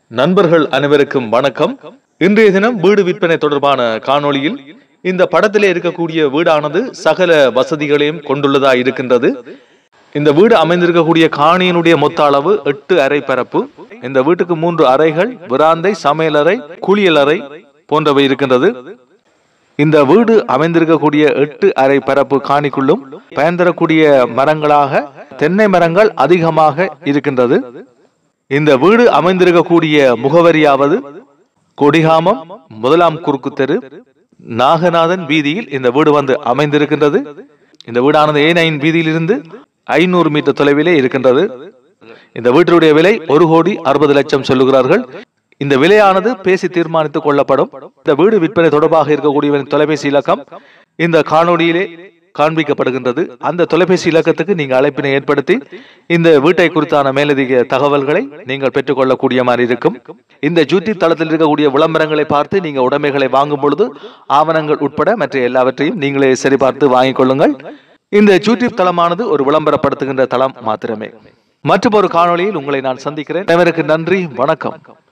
நண்பர்கள் அனைவருக்கும் வணக்கம் இன்றைய தினம் வீடு விற்பனை தொடர்பான காணொளியில் இந்த படத்திலே இருக்கக்கூடிய வீடானது சகல வசதிகளையும் கொண்டுள்ளதா இருக்கின்றது இந்த வீடு அமைந்திருக்கக்கூடிய காணியினுடைய மொத்த அளவு எட்டு அறை பரப்பு இந்த வீட்டுக்கு மூன்று அறைகள் விராந்தை சமையலறை குளியலறை போன்றவை இருக்கின்றது இந்த வீடு அமைந்திருக்கக்கூடிய எட்டு அறை பரப்பு காணிக்குள்ளும் பயன் தரக்கூடிய மரங்களாக தென்னை மரங்கள் அதிகமாக இருக்கின்றது இந்த வீடு அமைந்திருக்கக்கூடிய முகவரியாவது கொடிகாமம் முதலாம் குறுக்கு தெரு நாகநாதன் வீதியில் இந்த வீடு வந்து அமைந்திருக்கின்றது இந்த வீடானது ஏ நைன் வீதியிலிருந்து ஐநூறு மீட்டர் தொலைவிலே இருக்கின்றது இந்த வீட்டினுடைய விலை ஒரு கோடி அறுபது லட்சம் சொல்லுகிறார்கள் இந்த விலையானது பேசி தீர்மானித்துக் கொள்ளப்படும் இந்த வீடு விற்பனை தொடர்பாக இருக்கக்கூடியவரின் தொலைபேசி இலக்கம் இந்த காணொளியிலே காண்பிக்கப்படுகின்றது அந்த தொலைபேசி இலக்கத்துக்கு நீங்க அழைப்பினை ஏற்படுத்தி இந்த வீட்டை குறித்தான மேலதிக தகவல்களை நீங்கள் பெற்றுக்கொள்ளக்கூடிய மாதிரி இருக்கும் இந்த யூடியூப் தளத்தில் இருக்கக்கூடிய விளம்பரங்களை பார்த்து நீங்க உடைமைகளை வாங்கும் பொழுது ஆவணங்கள் உட்பட மற்ற எல்லாவற்றையும் நீங்களே சரிபார்த்து வாங்கிக் கொள்ளுங்கள் இந்த யூடியூப் தளமானது ஒரு விளம்பரப்படுத்துகின்ற தளம் மாத்திரமே மற்றும் ஒரு காணொளியில் உங்களை நான் சந்திக்கிறேன் அனைவருக்கு நன்றி வணக்கம்